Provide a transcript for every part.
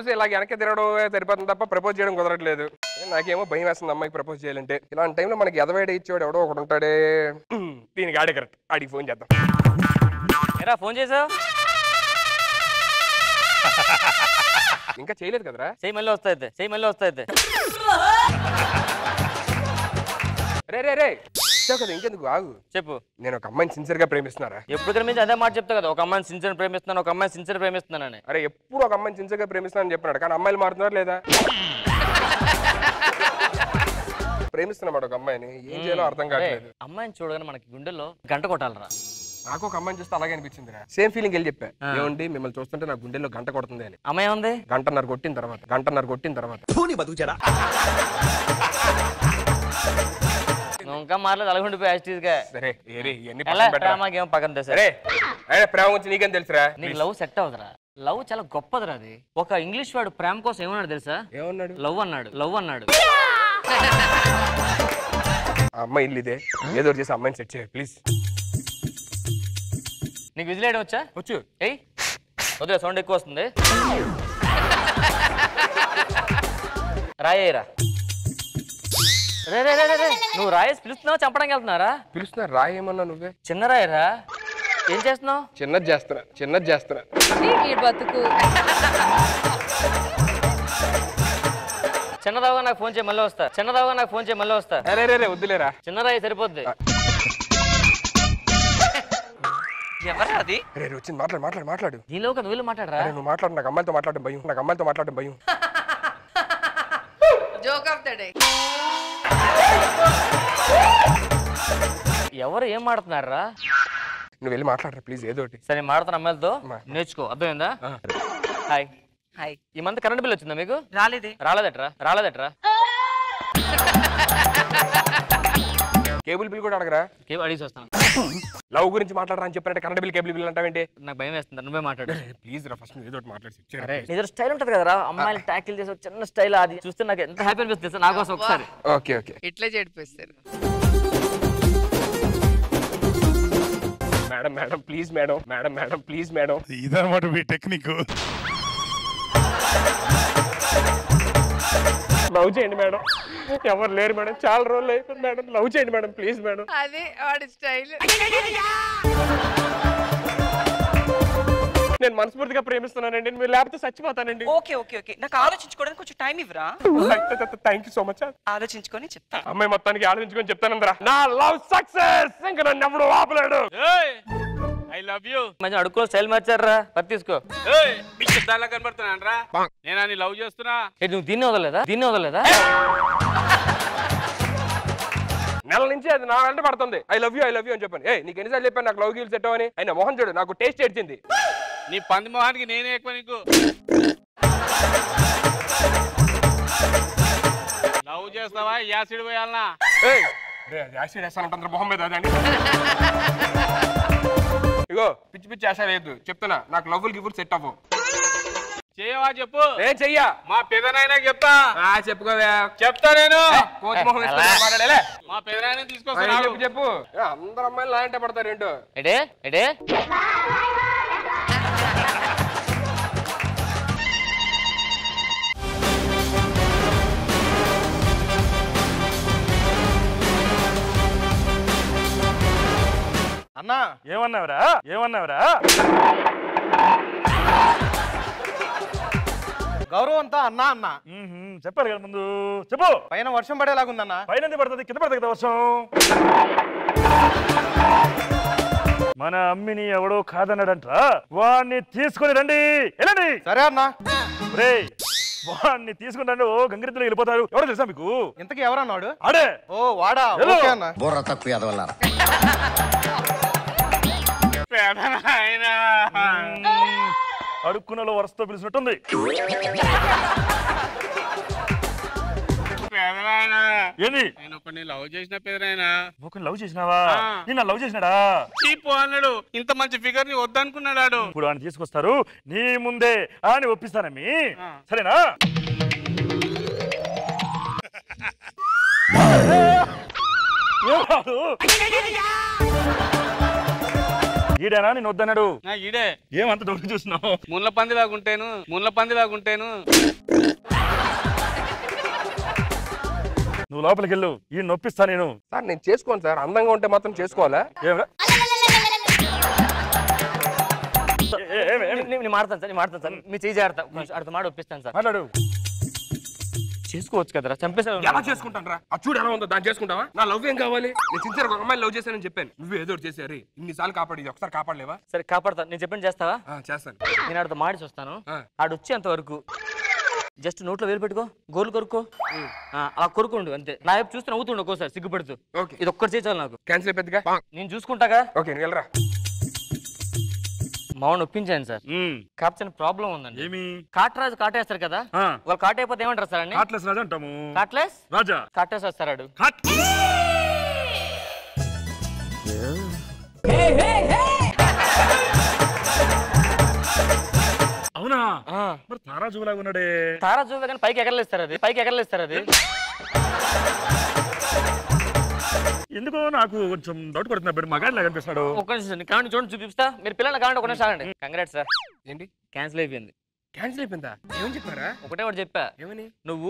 రోజు ఇలా వెనక్కి తిరగడం సరిపోతుంది తప్ప ప్రపోజ్ చేయడం కుదరట్లేదు నాకేమో భయం వేస్తుంది అమ్మాయికి ప్రపోజ్ చేయాలంటే ఇలాంటి టైంలో మనకి ఎదవేడ ఇచ్చేవాడు ఎవడో ఒకడు ఉంటాడే దీనికి ఆడే కరెక్ట్ ఆడికి ఫోన్ చేద్దాం ఎరా ఫోన్ చేసావు ఇంకా చేయలేదు కదరా చెయ్యి మళ్ళీ వస్తాయి చెయ్యి మళ్ళీ వస్తాయి రే రే రే ఇచ్చావు కదా ఇంకెందుకు ఆగు చెప్పు నేను ఒక అమ్మాయిని సిన్సియర్ గా ప్రేమిస్తున్నారా ఎప్పుడు కనిపించి అదే మాట చెప్తా కదా ఒక అమ్మాయిని సిన్సియర్ ప్రేమిస్తున్నాను ఒక అమ్మాయిని సిన్సియర్ ప్రేమిస్తున్నానని అరే ఎప్పుడు ఒక అమ్మాయిని సిన్సియర్ గా ప్రేమిస్తున్నానని చెప్పినాడు కానీ అమ్మాయిలు మారుతున్నారు లేదా ప్రేమిస్తున్నాడు ఒక అమ్మాయిని ఏం చేయాలో అర్థం కావట్లేదు అరే, అమ్మాయిని చూడగానే మనకి గుండెల్లో గంట కొట్టాలరా నాకు ఒక అమ్మాయిని చూస్తే అలాగే అనిపించింది సేమ్ ఫీలింగ్ వెళ్ళి చెప్పా ఏమండి మిమ్మల్ని చూస్తుంటే నా గుండెల్లో గంట కొడుతుంది అని అమ్మాయి ఉంది గంటన్నర కొట్టిన తర్వాత గంటన్నర కొట్టిన తర్వాత నువ్వు ఇంకా మారలేదు అలాగుండిపోయి యాస్టీజ్ గా సరే ఏరే ఇవన్నీ ఎలా పక్కన పెట్టరా. ప్రేమకి ఏమో పక్కన తెసా సరే అయినా ప్రేమ గురించి నీకేం తెలుసురా నీకు లవ్ సెట్ అవుతురా లవ్ చాలా గొప్పదిరా అది ఒక ఇంగ్లీష్ వాడు ప్రేమ కోసం ఏమన్నాడు తెలుసా ఏమన్నాడు లవ్ అన్నాడు లవ్ అన్నాడు ఆ అమ్మాయి ఇల్లు ఇదే ఏదో ఒకటి చేసి ఆ అమ్మాయిని సెట్ చేయ ప్లీజ్ నీకు విజిల్ వేయడం వచ్చా వచ్చు ఏయ్ వదిలే సౌండ్ ఎక్కువ వస్తుంది రాయేరా రే రే రే రే, రే నువ్వు రాయేసి పిలుస్తున్నావా చంపడానికి వెళ్తున్నారా పిలుస్తున్నా రాయేమన్నా నువ్వే చిన్న రాయరా ఏం చేస్తున్నావు చిన్నది చేస్తున్నా చిన్నది చేస్తున్నా ఈ బతుకు చిన్నదావుగా నాకు ఫోన్ చేయి మళ్ళీ వస్తా చిన్నదావుగా నాకు ఫోన్ చేయి మళ్ళీ వస్తా అరే రే రే వద్దులేరా చిన్న రాయి సరిపోద్ది ఎవరా అది రే రే, వచ్చింది మాట్లాడు మాట్లాడు మాట్లాడు దీనిలో ఒక నువ్వు మాట్లాడరా అరే నువ్వు మాట్లాడు నాకు అమ్మాయితో మాట్లాడడం భయం నాకు అమ్మాయితో మాట్లాడడం భయం జోక్ ఆఫ్ ద డే ఎవరు ఏం మాడుతున్నారా నువ్వు వెళ్ళి మాట్లాడరా ప్లీజ్ ఏదో ఒకటి సరే నేను మాడుతున్న అమ్మాయిలతో మా- నేర్చుకో అర్థమైందా హాయ్ హాయ్ ఈ మంత్ కరెంట్ బిల్ వచ్చిందా మీకు రాలేదే రాలేదట్రా రాలేదట్రా కేబుల్ బిల్ కూడా అడగరా కేవలం అడిగి వస్తాను లవ్ గురించి మాట్లాడరా అని చెప్పినట్టు కరెంట్ బిల్ కేబుల్ బిల్ అంటావేంటి నాకు భయం వేస్తుంది నువ్వే మాట్లాడు ప్లీజ్ రా ఫస్ట్ ఏదో ఒకటి మాట్లాడి చెక్ నీ దగ్గర స్టైల్ ఉంటుంది కదరా అమ్మాయిలు ట్యాకిల్ చేసే ఒక చిన్న స్టైల్ అది చూస్తే నాకు ఎంత హ్యాపీ అనిపిస్తుంది తెలుసా? నా కోసం ఒకసారి ఓకే ఓకే ఇట్లే చెడిపోస్తారు madam madam please madam madam madam please madam ఇదన్నమాట మీ టెక్నిక్ లవ్ చేయండి మేడం ఎవరు లేరు మేడం చాలా రోజులు అయిపోయింది మేడం లవ్ చేయండి మేడం ప్లీజ్ మేడం అది వాడి స్టైల్ నేను మనస్ఫూర్తిగా ప్రేమిస్తున్నానండి మీరు లేకపోతే చచ్చిపోతానండి ఓకే ఓకే ఓకే నాకు ఆలోచించుకోవడానికి కొంచెం టైం ఇవ్వరా థ్యాంక్ యూ సో మచ్ ఆలోచించుకొని చెప్తా అమ్మాయి మొత్తానికి ఆలోచించుకొని చెప్తానందరా నా లవ్ సక్సెస్ ఇంకా నన్ను ఎవడు ఆపలేడు ఐ లవ్ యూ మంచి అడుక్కో స్టైల్ మార్చారా పది తీసుకో దానిలా కనబడుతున్నాను రా నేను అని లవ్ చేస్తున్నా ఏ, నువ్వు దీన్ని వదలలేదా దీన్ని వదలలేదా నెల నుంచి అది నా వెంట పడుతుంది I love you I love you అని చెప్పాను ఏ నీకు ఎన్నిసార్లు చెప్పాను నాకు లవ్ గీల్ సెట్ అని అయినా మోహన్ చూడు నాకు టేస్ట్ ఏడ్చింది నీ పంది మొహానికి నేనే ఎక్కువ నీకు లవ్ చేస్తావా యాసిడ్ పోయాలనా ఏయ్, రే, అది యాసిడ్ వేస్తానంటారు మొహం మీద అదని ఇగో పిచ్చి పిచ్చి ఆశ లేదు చెప్తున్నా నాకు లవ్వులు గివ్వులు సెట్ అవ్వవు చేయవా చెప్పు నేను చెయ్యా మా పెదనాయన చెప్తా ఆ, చెప్పుకోవా చెప్తా నేను కోచ్ మొహం వేసుకొని మాట్లాడలే మా పెదనాయన ఆ, తీసుకొస్తా ఏం చెప్పు చెప్పు ఏ, అందరు అమ్మాయిలు నా వెంట పడతారు ఏంటో ఎడే ఎడే అన్నా ఏమన్నావురా ఏమన్నావురా గౌరవం అంతా అన్నా అన్న చెప్పారు కదా ముందు చెప్పు పైన వర్షం పడేలాగుందన్న పైన ఎందుకు పడుతుంది కింద పడుతుంది కదా వర్షం మన అమ్మిని ఎవడో కాదన్నాడంట్రా వాణ్ణి తీసుకొని రండి వెళ్ళండి సరే అన్న రే వాణ్ణి తీసుకుని రండి ఓ గంగిరెద్దులు వెళ్ళిపోతారు ఎవడో తెలుసా మీకు ఇంతకీ ఎవరన్నాడు ఆడే ఓ వాడా హలో. ఓకే అన్న బుర్ర తక్కువ ఎదవల్లారా పెదనాయన అడుక్కునలో వరుసతో పిలిచినట్టుంది పెదనాయన ఏంది నేను ఒకరిని లవ్ చేసిన పెదనాయన ఒకరిని లవ్ చేసినావా ఆ. నిన్న లవ్ చేసినాడా చీపు అన్నాడు ఇంత మంచి ఫిగర్ ని వద్దనుకున్నాడు ఆడు. ఇప్పుడు ఆయన తీసుకొస్తారు నీ ముందే అని ఒప్పిస్తానమ్మి ఆ. సరేనా ఏం కాదు. ఈడేనా నేను వద్దన్నాడు నా ఈడే ఏమంత దొరికి చూస్తున్నావు ముళ్ళ పంది లాగుంటేను ముళ్ళ పంది లాగుంటేను నువ్వు లోపలికి వెళ్ళు ఈ నొప్పిస్తా నేను సార్ నేను చేసుకోను సార్ అందంగా ఉంటే మాత్రం చేసుకోవాలా ఏం రా? ఏ- ఏ- ఏం- ఏం- నేను నేను మాడతాను సార్ నేను మాడతాను సార్ మీ చేయి జాగ్రత్త అర్థం మాట ఒప్పిస్తాను సార్ మాట్లాడు చేసుకోవచ్చు కదరా చంపేసారు ఎలా చేసుకుంటాను రా ఆ చూడు ఎలా ఉందో దాన్ని చేసుకుంటావా నా లవ్ ఏం కావాలి నేను సిన్సియర్ ఒక అమ్మాయి లవ్ చేశానని చెప్పాను నువ్వు ఏదో ఒకటి చేశారు ఇన్నిసార్లు కాపాడి ఇది ఒకసారి కాపాడలేవా సరే కాపాడతాను నేను చెప్పండి చేస్తావా ఆ, చేస్తాను నేను ఆడితో మాడిసి వస్తాను ఆ. ఆడు వచ్చేంత వరకు జస్ట్ నోట్లో వేలు పెట్టుకో గోర్లు కొరుక్కో ఆ, అలా కొరుకుండు అంతే నా వైపు చూస్తే నవ్వుతుండు ఒక్కోసారి సిగ్గుపడుతూ ఓకే ఇది ఒక్కటి చేయాలి నాకు క్యాన్సిల్ అయిపోద్దిగా నేను చూసుకుంటాగా ఓకే నువ్వు వెళ్ళరా మామూలు ఒప్పించాను సార్ ఉమ్, కాకపోతే ప్రాబ్లం ఉందండి ఏమి కాటరాజు కాటేస్తారు కదా ఆ. వాళ్ళు కాటైపోతే ఏమంటారు సార్ అండి కాట్లెస్ రాజా అంటాము కాట్లెస్ రాజా కాటేసి వస్తాడు కాట్ అవునా మరి తారా జులాగా ఉన్నాడే తారా చూపే కానీ పైకి ఎగరలేస్తారు అది పైకి ఎగరలేస్తారు అది ఎందుకో నాకు కొంచెం డౌట్ పడుతున్నా బిడ్డ మగాడిలా కనిపిస్తున్నాడు ఒక్క నిమిషం కావండి చూడండి చూపిస్తా మీరు పిల్లలు కావండి ఒక నిమిషం ఆగండి కంగ్రాట్ సార్ ఏంటి క్యాన్సిల్ అయిపోయింది క్యాన్సిల్ అయిపోయిందా ఏమని చెప్పారా ఒకటే ఒకటి చెప్పా ఏమని నువ్వు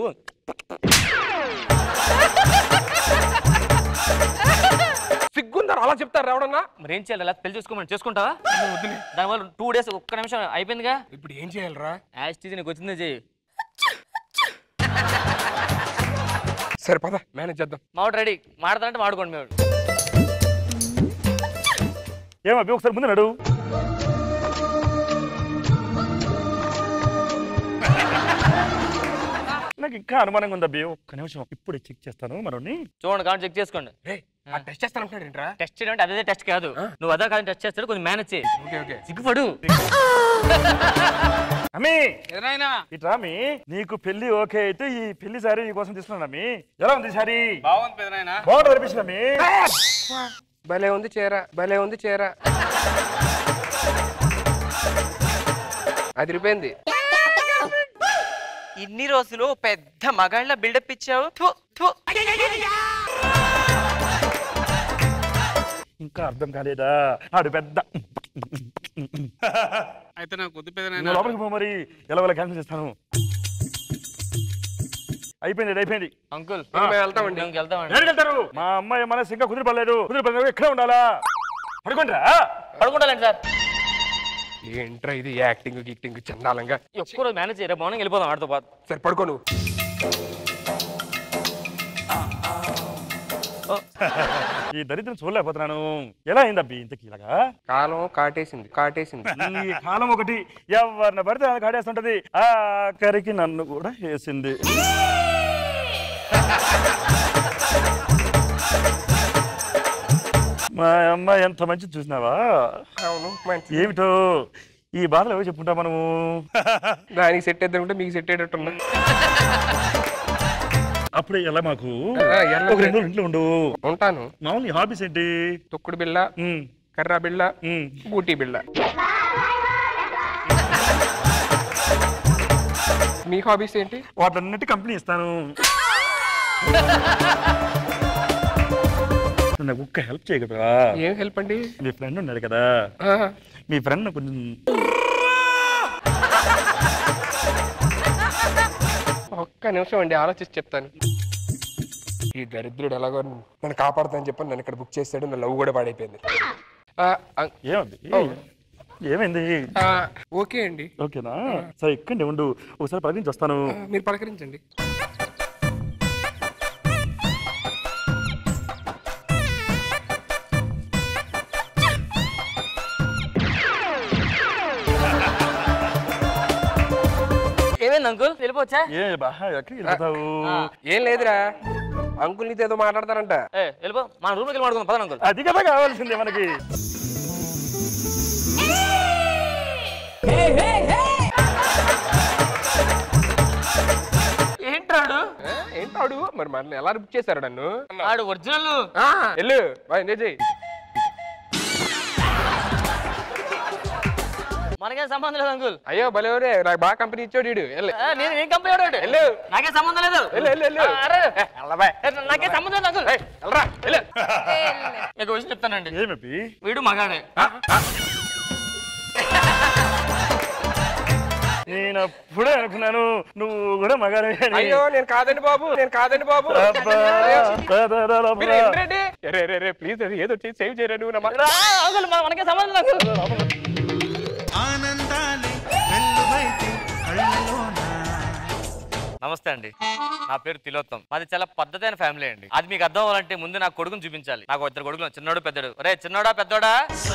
సిగ్గుందా అలా చెప్తారు ఎవడన్నా మరి ఏం చేయాలి అలా పెళ్లి చేసుకోమని చేసుకుంటావా దానివల్ల టూ డేస్ ఒక్క నిమిషం అయిపోయిందిగా ఇప్పుడు ఏం చేయాలరా యాజ్ టీజీ నీకు వచ్చిందే చెయ్యి సరే పద మేనేజ్ చేద్దాం మావాడు రెడీ మాడతానంటే మాడుకోండి మేము ఏమో అబ్బి ఒకసారి ముందు నడు నాకు ఇంకా అనుమానంగా ఉంది అబ్బి ఒక్క నిమిషం ఇప్పుడు చెక్ చేస్తాను మరోని చూడండి కావాలి చెక్ చేసుకోండి రే ఆ టెస్ట్ చేస్తానంటాడు ఏంట్రా టెస్ట్ చేయడం అంటే అదే టెస్ట్ కాదు నువ్వు అదే కాదు టెస్ట్ చేస్తాడు కొంచెం మేనేజ్ చేయి ఓకే ఓకే సిగ్గుపడు అమ్మి ఎదురైనా ఇట్రా మీ నీకు పెళ్లి ఓకే అయితే ఈ పెళ్లి సారీ నీ కోసం తీసుకున్నాను అమ్మి ఎలా ఉంది సారీ బాగుంది పెదనాయనా బాగుంటుంది అనిపించింది అమ్మి భలే ఉంది చీర భలే ఉంది చీర అది రిపోయింది ఇన్ని రోజులు ఓ పెద్ద మగాళ్ళ బిల్డప్ ఇచ్చావు థు, థు. ఇంకా అర్థం కాలేదా ఆడు పెద్ద అయితే నాకు వద్దు నువ్వు పెదనాయనా లోపలికి పో మరి ఎలా వాళ్ళ క్యాన్సిల్ చేస్తాను అయిపోయింది ఇది అయిపోయింది అంకుల్ మేము వెళ్తామండి మేము వెళ్తామండి ఎక్కడికి వెళ్తారు మా అమ్మాయి మనసు ఇంకా కుదిరిపడలేదు కుదిరిపడలేదు ఇక్కడే ఉండాలా పడుకోండిరా పడుకుంటానండి సార్ ఏంట్రా ఇది యాక్టింగ్ గిక్టింగ్ చందాలంగా ఈ ఒక్క రోజు మేనేజ్ చేయరా మార్నింగ్ వెళ్ళిపోదాం ఆడితో పాటు సరే పడుకో నువ్వు ఈ దరిద్రం చూడలేకపోతున్నాను ఎలా అయింది అబ్బి ఇంతకీ ఇలాగా కాలం కాటేసింది కాటేసింది ఈ కాలం ఒకటి ఎవరిని పడితే వాళ్ళని కాడేస్తుంటది ఆఖరికి నన్ను కూడా వేసింది మా అమ్మాయి ఎంత మంచిది చూసినావా అవును మంచి ఏమిటో ఈ బాధలు ఎవరు చెప్పుకుంటా మనము దానికి సెట్ అవుతుంటే మీకు సెట్ అయ్యేటట్టున్నా అప్పుడే ఎలా మాకు ఆ, ఎలా ఒక రెండు రోజులు ఇంట్లో ఉండు ఉంటాను మామూలు హాబీస్ ఏంటి తొక్కుడు బిళ్ళ ఉమ్, కర్రా బిళ్ళ ఉమ్. బూటీ బిళ్ళ మీ హాబీస్ ఏంటి వాటన్నిటి కంపెనీ ఇస్తాను నువ్వు నాకు ఒక్క హెల్ప్ చేయగలరా ఏం హెల్ప్ అండి మీ ఫ్రెండ్ ఉన్నాడు కదా ఆ, మీ ఫ్రెండ్ కొంచెం ఒక్క నిమిషం అండి ఆలోచించి చెప్తాను ఈ దరిద్రుడు ఎలాగో నన్ను కాపాడుతానని చెప్పి నన్ను ఇక్కడ బుక్ చేశాడు నా లవ్ కూడా పాడైపోయింది ఆ, ఆ, ఏమంది ఏమైంది ఆ, ఓకే అండి ఓకేనా సరే ఎక్కండి ఉండు ఒకసారి పది వస్తాను ఆ, మీరు పలకరించండి ఏమైంది అంకుల్ వెళ్ళిపోవచ్చా ఏ బాహా ఎక్కడికి వెళ్తావు ఏం లేదురా అంకుల్ నీతో ఏదో మాట్లాడతారంట ఏ వెళ్ళిపో మన రూమ్కి వెళ్ళి మాడుకుందాం పదం అంకుల్ అది కదా కావాల్సిందే మనకి ఏంటాడు ఆ, ఏంటాడు మరి మన ఎలా బుక్ చేశారు నన్ను ఆడు ఒరిజినల్ ఆ, వెళ్ళు బాయ్ ఎంజాయ్ చేయి మనకేం సంబంధం లేదు అంకుల్ అయ్యో భలేవరే నాకు బాగా కంపెనీ ఇచ్చాడు వీడు వెళ్ళు ఆ, నేను నేను కంపెనీ వాడు వెళ్ళు నాకేం సంబంధం లేదు వెళ్ళు వెళ్ళు వెళ్ళు ఆ, అరే. ఏ, వెళ్ళరా బాయ్. ఏ, నాకేం సంబంధం లేదు అంకుల్ ఏయ్, వెళ్ళరా వెళ్ళు మీకు విషయం చెప్తానండి ఏమపి వీడు మగాడే నేను అప్పుడే అనుకున్నాను నువ్వు కూడా మగాడే అని. అయ్యో నేను కాదండి బాబు నేను కాదండి బాబు అబ్బా, రా, రా, రా, రా, మీరు రా. ఏంటండి రే రే రే ప్లీజ్ అది ఏదో చేసి సేవ్ చేయరా నువ్వు నా మాట. రా, అంకుల్, మన- మనకే సంబంధం లేదు, అంకుల్. ఆనందాలే వెల్లువైతే కళ్ళలోన నమస్తే అండి నా పేరు తిలోత్తం మాది చాలా పద్ధతైన ఫ్యామిలీ అండి అది మీకు అర్థం అవ్వాలంటే ముందు నా కొడుకుని చూపించాలి నాకు ఇద్దరు కొడుకులు చిన్నోడు పెద్దోడు రే చిన్నోడా పెద్దోడా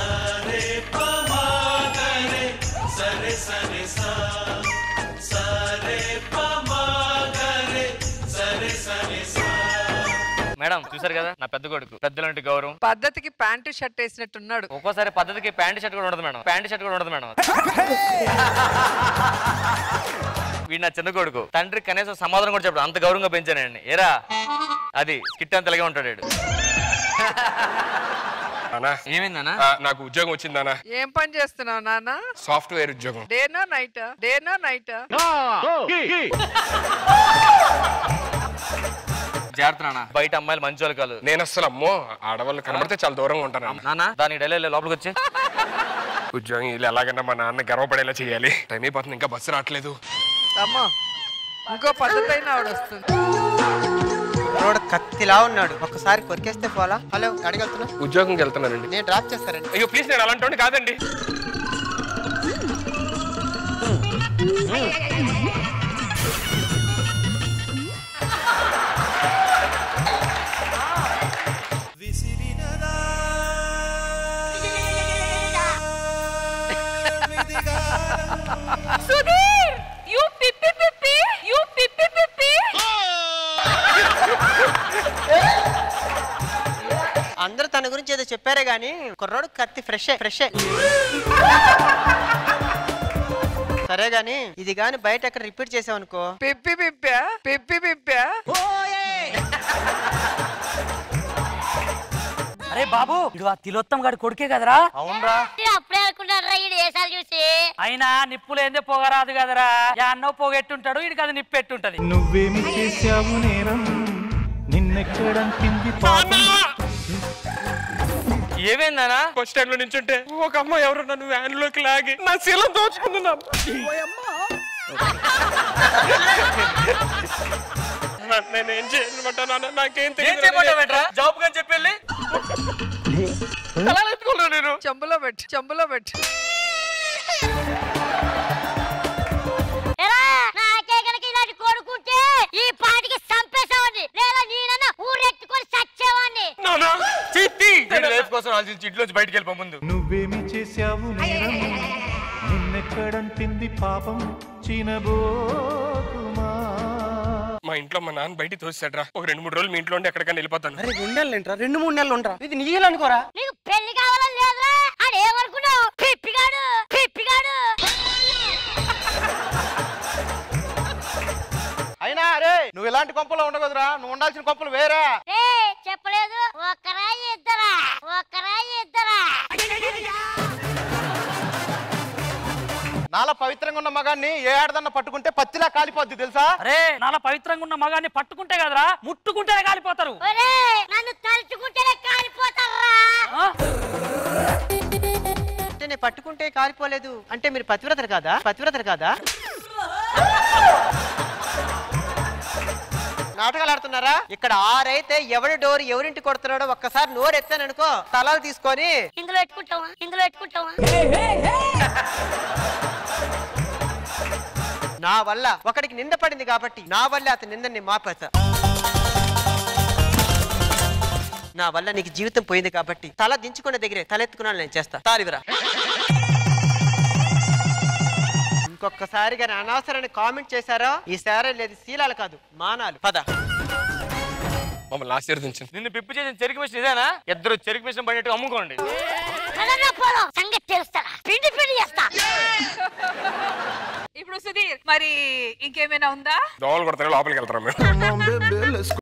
మేడం చూసారు కదా నా పెద్ద కొడుకు పెద్దలంటే గౌరవం పద్ధతికి ప్యాంటు షర్ట్ వేసినట్టున్నాడు ఒక్కోసారి పద్ధతికి ప్యాంట్ షర్ట్ కూడా ఉండదు మేడం ప్యాంట్ షర్ట్ కూడా ఉండదు మేడం వీడు నా చిన్న కొడుకు తండ్రి కనీసం సమాధానం కూడా చెప్పడు అంత గౌరవంగా పెంచానండి ఏరా అది స్కిట్ అంత ఇలాగే ఉంటాడు వీడు. నానా ఏమైందన్నా ఆ, నాకు ఉద్యోగం వచ్చిందానా ఏం పని చేస్తున్నావు నాన్న సాఫ్ట్వేర్ ఉద్యోగం డేనా నైట్ డేనా నైట్ జాగ్రత్త నాన్న బయట అమ్మాయిలు మంచి వాళ్ళు కాదు నేను అసలు అమ్మో ఆడవాళ్ళు కనబడితే చాలా దూరంగా ఉంటాను నాన్న దాని డైలీ లోపలికి వచ్చి ఉద్యోగం వీళ్ళు ఎలాగైనా మా నాన్న గర్వపడేలా చేయాలి టైం అయిపోతుంది ఇంకా బస్సు రావట్లేదు అమ్మా ఇంకో పద్ధతి అయిన ఆవిడ వస్తుంది రోడ్ కత్తిలా ఉన్నాడు ఒక్కసారి కొరికేస్తే పోలా హలో అడగలుగుతున్నా ఉద్యోగంకి వెళ్తున్నానండి నేను డ్రాప్ చేస్తానండి అయ్యో ప్లీజ్ నేను అలాంటి కాదండి విసిరినదా సుధీర్ యు పిప్పి పిప్పి యు పిప్పి పిప్పి అందరూ తన గురించి ఏదో చెప్పారే గానీ కుర్రోడు కత్తి ఫ్రెష్ ఫ్రెష్ సరే గాని ఇది గాని బయట ఎక్కడ రిపీట్ చేసావనుకో పిప్పి పిప్పా పిప్పి పిప్పా అరే బాబు ఇడు ఆ తిలోత్తం గారి కొడుకే కదరా అవునరా అప్పుడే అనుకున్నారా ఈ దేశాలు చూసి అయినా నిప్పులేందే పొగరాదు కదరా అన్నో పొగెట్టుంటాడు ఇడికి అది నిప్పు ఎట్టుంటది నువ్వేమి చేశావు నేరం నిన్నెక్కడంపింది పాపం ఏమైందనా బస్ స్టాండ్ లో నించుంటే ఒక అమ్మాయి ఎవరు నన్ను వ్యాన్ లోకి లాగి నా శీలం దోచుకుంటున్నా నేనేం చేయమంటాను నాకేం ఏం తెలియదు చేయమంటావేంట్రా జాబ్ అని చెప్పి వెళ్ళి నేను చెంబులో పెట్టు చెంబులో పెట్టు ఎరా నాకే కనుక ఇలాంటి కొడుకుంటే ఈ పాటికి చంపేసావని లేదా నేనన్నా ఊరెత్తుకొని చచ్చేవాడిని లైఫ్ కోసం ఆలోచించి ఇంట్లోంచి బయటికి వెళ్ళిపో ముందు నువ్వేమి చేశావు నేరం నిన్నెక్కడంపింది పాపం చినబోకుమా మా ఇంట్లో మా నాన్న బయట తోసాడ్రా ఒక రెండు మూడు రోజులు మీ ఇంట్లో ఉండి ఎక్కడికైనా వెళ్ళిపోతాను అరే రెండు నెలలు ఏంట్రా రెండు మూడు నెలలు ఉండరా ఇది నీళ్ళు అనుకోరా నీకు పెళ్లి కావాలని లేదురా అని ఏమనుకున్నావు పిప్పిగాడు పిప్పిగాడు అయినా అరే నువ్వు ఇలాంటి కొంపలో ఉండకూడదురా నువ్వు ఉండాల్సిన కొంపలు వేరే రే చెప్పలేదు ఒక్కరా ఇద్దరా ఒక్కరా ఇద్దరా నాలా పవిత్రంగా ఉన్న మగాన్ని ఏ ఆడదన్న పట్టుకుంటే పత్తిలా కాలిపోద్ది తెలుసా అరే నాలా పవిత్రంగా ఉన్న మగాన్ని పట్టుకుంటే కదరా ముట్టుకుంటేనే కాలిపోతారు ఒరే నన్ను తలుచుకుంటేనే కాలిపోతారా ఆ? అంటే నేను పట్టుకుంటే కాలిపోలేదు అంటే మీరు పతివ్రతలు కాదా పతివ్రతలు కాదా నాటకాలు ఆడుతున్నారా ఇక్కడ ఆరైతే ఎవరి డోర్ ఎవరింటి కొడుతున్నాడో ఒక్కసారి నోరు ఎత్తాను అనుకో తలాలు తీసుకొని ఇందులో పెట్టుకుంటావా ఇందులో పెట్టుకుంటావా నా వల్ల ఒకడికి నింద పడింది కాబట్టి నా వల్ల అతని నిందని మాపేత నా వల్ల నీకు జీవితం పోయింది కాబట్టి తల దించుకున్న దగ్గరే తలెత్తుకున్నాను నేను చేస్తా తాలివరా ఇంకొకసారిగా నా అనవసరాన్ని కామెంట్ చేశారో ఈ సారే లేదు శీలాలు కాదు మానాలు పద మమ్మల్ని ఆశీర్వదించండి నిన్ను పిప్పు చేసిన చెరుకు మిషన్ ఇదేనా ఇద్దరు చెరుకు మిషన్ పడినట్టు అమ్ముకోండి పదరా పోదాం సంగతి తెలుస్తారా పిండి పిండి చేస్తా ఇప్పుడు సుధీర్ మరి ఇంకేమైనా ఉందా దోమలు కొడతారు లోపలికి వెళ్తారా మేము